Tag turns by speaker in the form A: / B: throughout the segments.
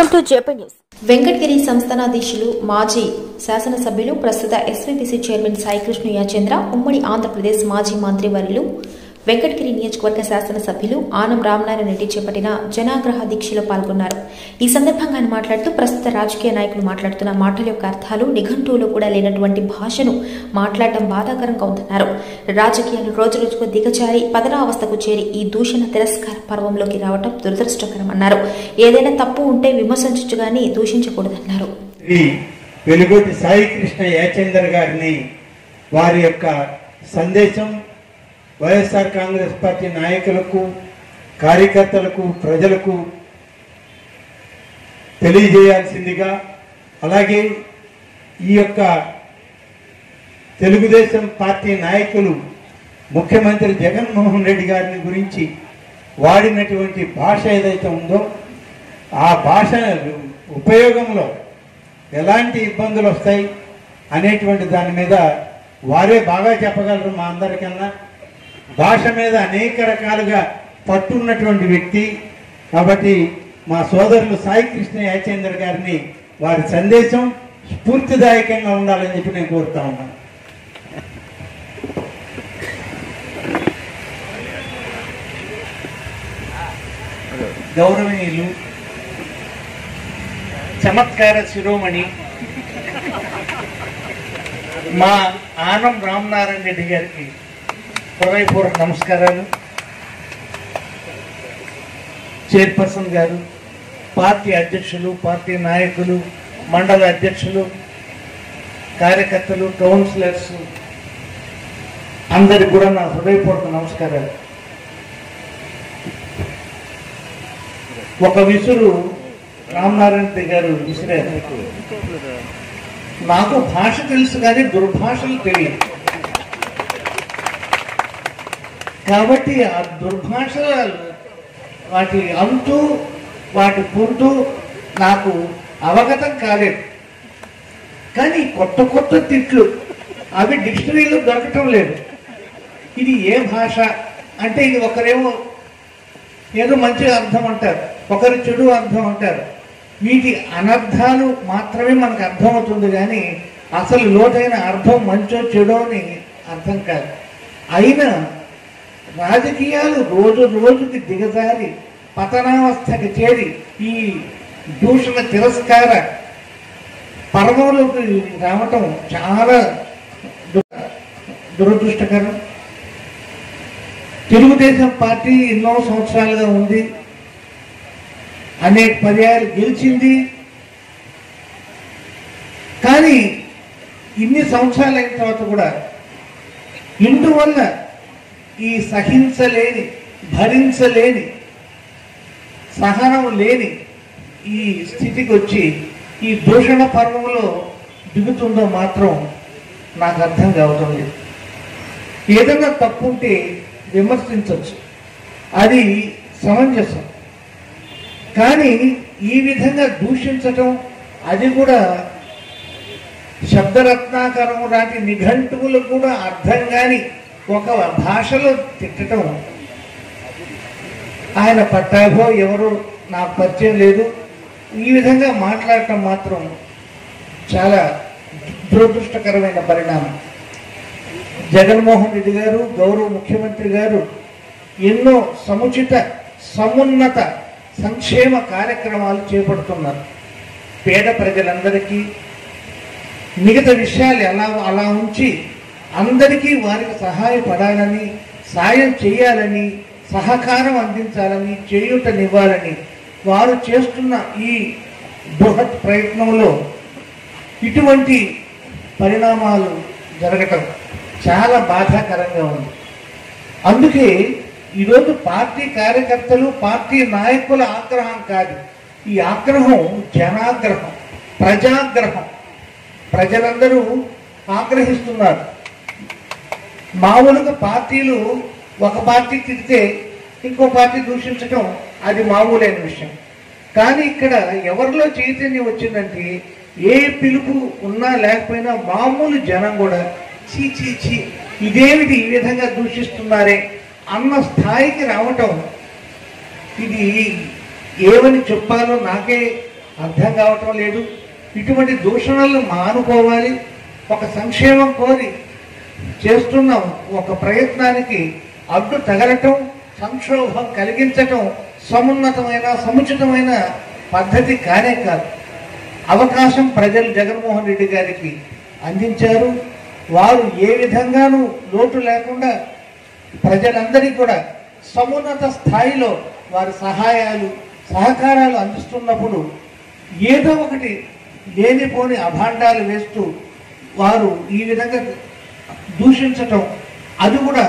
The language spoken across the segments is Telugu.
A: welcome to JP news
B: Venkatagiri సంస్థానాధీశులు మాజీ శాసనసభ్యులు ప్రస్తుత ఎస్వీబీసీ చైర్మన్ సాయికృష్ణ యాచంద్ర ఉమ్మడి ఆంధ్రప్రదేశ్ మాజీ మంత్రివర్యులు వెంకటగిరి నియోజకవర్గ శాసనసభ్యులు ఆనం రామనారాయణ రెడ్డి చేపట్టిన జనాగ్రహ దీక్షలో పాల్గొన్నారు ఈ సందర్భంగా ఆయన మాట్లాడుతూ ప్రస్తుత రాజకీయ నాయకులు మాట్లాడుతున్న మాటల యొక్క అర్థాలు నిఘంటువులో కూడా లేనటువంటి భాషను మాట్లాడటం బాధాకరంగా ఉందన్నారు రాజకీయాలు రోజురోజుకు దిగజారి పతనావస్థకు చేరి ఈ దూషణ తిరస్కార పర్వంలోకి రావటం దురదృష్టకరమన్నారు ఏదైనా తప్పు ఉంటే విమర్శించచ్చు గాని దూషించకూడదన్నారు
C: శ్రీ వెలుగోటి సాయి కృష్ణ యాచందర్ గారిని వారి యొక్క సందేశం వైఎస్ఆర్ కాంగ్రెస్ పార్టీ నాయకులకు కార్యకర్తలకు ప్రజలకు తెలియజేయాల్సిందిగా అలాగే ఈ యొక్క తెలుగుదేశం పార్టీ నాయకులు ముఖ్యమంత్రి జగన్మోహన్ రెడ్డి గారిని గురించి వాడినటువంటి భాష ఏదైతే ఉందో ఆ భాష ఉపయోగంలో ఎలాంటి ఇబ్బందులు వస్తాయి అనేటువంటి దాని మీద వారే బాగా చెప్పగలరు మా అందరికన్నా భాష మీద అనేక రకాలుగా పట్టున్నటువంటి వ్యక్తి కాబట్టి మా సోదరులు సాయి కృష్ణ యాచేంద్ర గారిని వారి సందేశం స్ఫూర్తిదాయకంగా ఉండాలని చెప్పి నేను కోరుతా ఉన్నాను
D: గౌరవనీయులు చమత్కార శిరోమణి మా ఆనం రామనారాయణ రెడ్డి గారికి హృదయపూర్వక నమస్కారాలు చైర్పర్సన్ గారు పార్టీ అధ్యక్షులు పార్టీ నాయకులు మండల అధ్యక్షులు కార్యకర్తలు కౌన్సిలర్స్ అందరికి కూడా నా హృదయపూర్వక నమస్కారాలు ఒక విసురు రామనారాయణ రెడ్డి గారు విసిరారు నాకు భాష తెలుసు కానీ దుర్భాషలు తెలియదు కాబట్టి ఆ దుర్భాష వాటి అంతు వాటి పొంతు నాకు అవగతం కాలేదు కానీ కొత్త కొత్త తిట్లు అవి డిక్షనరీలో దొరకటం లేదు ఇది ఏ భాష అంటే ఇది ఒకరేమో ఏదో మంచి అర్థం అంటారు ఒకరు చెడు అర్థం అంటారు వీటి అనర్థాలు మాత్రమే మనకు అర్థమవుతుంది కానీ అసలు లోతైన అర్థం మంచో చెడో అని అర్థం కాదు అయినా రాజకీయాలు రోజు రోజుకి దిగజారి పతనావస్థకి చేరి ఈ దూషణ తిరస్కార పర్వంలోకి రావటం చాలా దు- దురదృష్టకరం తెలుగుదేశం పార్టీ ఎన్నో సంవత్సరాలుగా ఉంది అనేక పర్యాయాలు గెలిచింది కానీ ఇన్ని సంవత్సరాలు అయిన తర్వాత కూడా ఇందువల్ల ఈ సహించలేని భరించలేని సహనం లేని ఈ స్థితికి వచ్చి ఈ దూషణ పర్వంలో దిగుతుందో మాత్రం నాకు అర్థం కావటం లేదు ఏదైనా తప్పు ఉంటే విమర్శించవచ్చు అది సమంజసం కానీ ఈ విధంగా దూషించటం అది కూడా శబ్దరత్నాకరం లాంటి నిఘంటువులు కూడా అర్థం కాని ఒక భాషలో తిట్టడం ఆయన పట్టాభో ఎవరు నాకు పరిచయం లేదు ఈ విధంగా మాట్లాడటం మాత్రం చాలా దురదృష్టకరమైన పరిణామం జగన్మోహన్ రెడ్డి గారు గౌరవ ముఖ్యమంత్రి గారు ఎన్నో సముచిత సమున్నత సంక్షేమ కార్యక్రమాలు చేపడుతున్నారు పేద ప్రజలందరికీ మిగతా విషయాలు ఎలా అలా ఉంచి అందరికీ వారికి సహాయపడాలని సాయం చేయాలని సహకారం అందించాలని చేయూతనివ్వాలని వారు చేస్తున్న ఈ బృహత్ ప్రయత్నంలో ఇటువంటి పరిణామాలు జరగటం చాలా బాధాకరంగా ఉంది అందుకే ఈరోజు పార్టీ కార్యకర్తలు పార్టీ నాయకుల ఆగ్రహం కాదు ఈ ఆగ్రహం జనాగ్రహం ప్రజాగ్రహం ప్రజలందరూ ఆగ్రహిస్తున్నారు మామూలుగా పార్టీలు ఒక పార్టీ తిడితే ఇంకో పార్టీ దూషించడం అది మామూలైన విషయం కానీ ఇక్కడ ఎవరిలో చైతన్యం వచ్చిందంటే ఏ పిలుపు ఉన్నా లేకపోయినా మామూలు జనం కూడా చీ చీ చీ ఇదేమిటి ఈ విధంగా దూషిస్తున్నారే అన్న స్థాయికి రావటం ఇది ఏమని చెప్పాలో నాకే అర్థం కావటం లేదు ఇటువంటి దూషణలను మానుకోవాలి ఒక సంక్షేమం కోరి చేస్తున్న ఒక ప్రయత్నానికి అడ్డు తగలటం సంక్షోభం కలిగించటం సమున్నతమైన సముచితమైన పద్ధతి కానే కాదు అవకాశం ప్రజలు జగన్మోహన్ రెడ్డి గారికి అందించారు వారు ఏ విధంగానూ లోటు లేకుండా ప్రజలందరికీ కూడా సమున్నత స్థాయిలో వారి సహాయాలు సహకారాలు అందిస్తున్నప్పుడు ఏదో ఒకటి లేనిపోని అభాండాలు వేస్తూ వారు ఈ విధంగా దూషించటం అది కూడా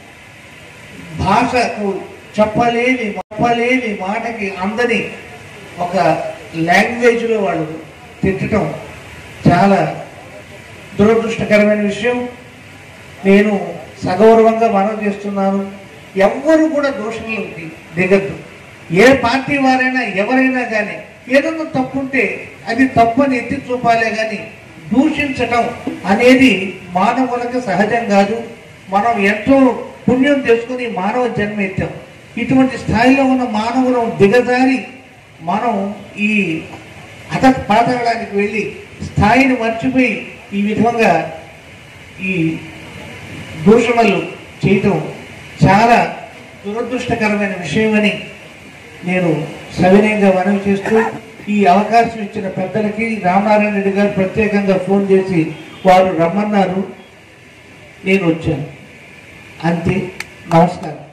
D: భాషకు చెప్పలేని చెప్పలేని మాటకి అందని ఒక లాంగ్వేజ్లో వాళ్ళు తిట్టడం చాలా దురదృష్టకరమైన విషయం నేను సగౌరవంగా మనం చేస్తున్నాను ఎవ్వరు కూడా దోషంలోకి దిగద్దు ఏ పార్టీ వారైనా ఎవరైనా కానీ ఏదన్నా తప్పుంటే అది తప్పని ఎత్తి చూపాలే కానీ దూషించటం అనేది మానవులకు సహజం కాదు మనం ఎంతో పుణ్యం చేసుకుని మానవ జన్మ ఎత్తాం ఇటువంటి స్థాయిలో ఉన్న మానవులను దిగజారి మనం ఈ అత పాతడానికి వెళ్ళి స్థాయిని మర్చిపోయి ఈ విధంగా ఈ దూషణలు చేయటం చాలా దురదృష్టకరమైన విషయమని నేను సవినయంగా మనవి చేస్తూ ఈ అవకాశం ఇచ్చిన పెద్దలకి రామనారాయణ రెడ్డి గారు ప్రత్యేకంగా ఫోన్ చేసి వారు రమ్మన్నారు నేను వచ్చాను అంతే నమస్కారం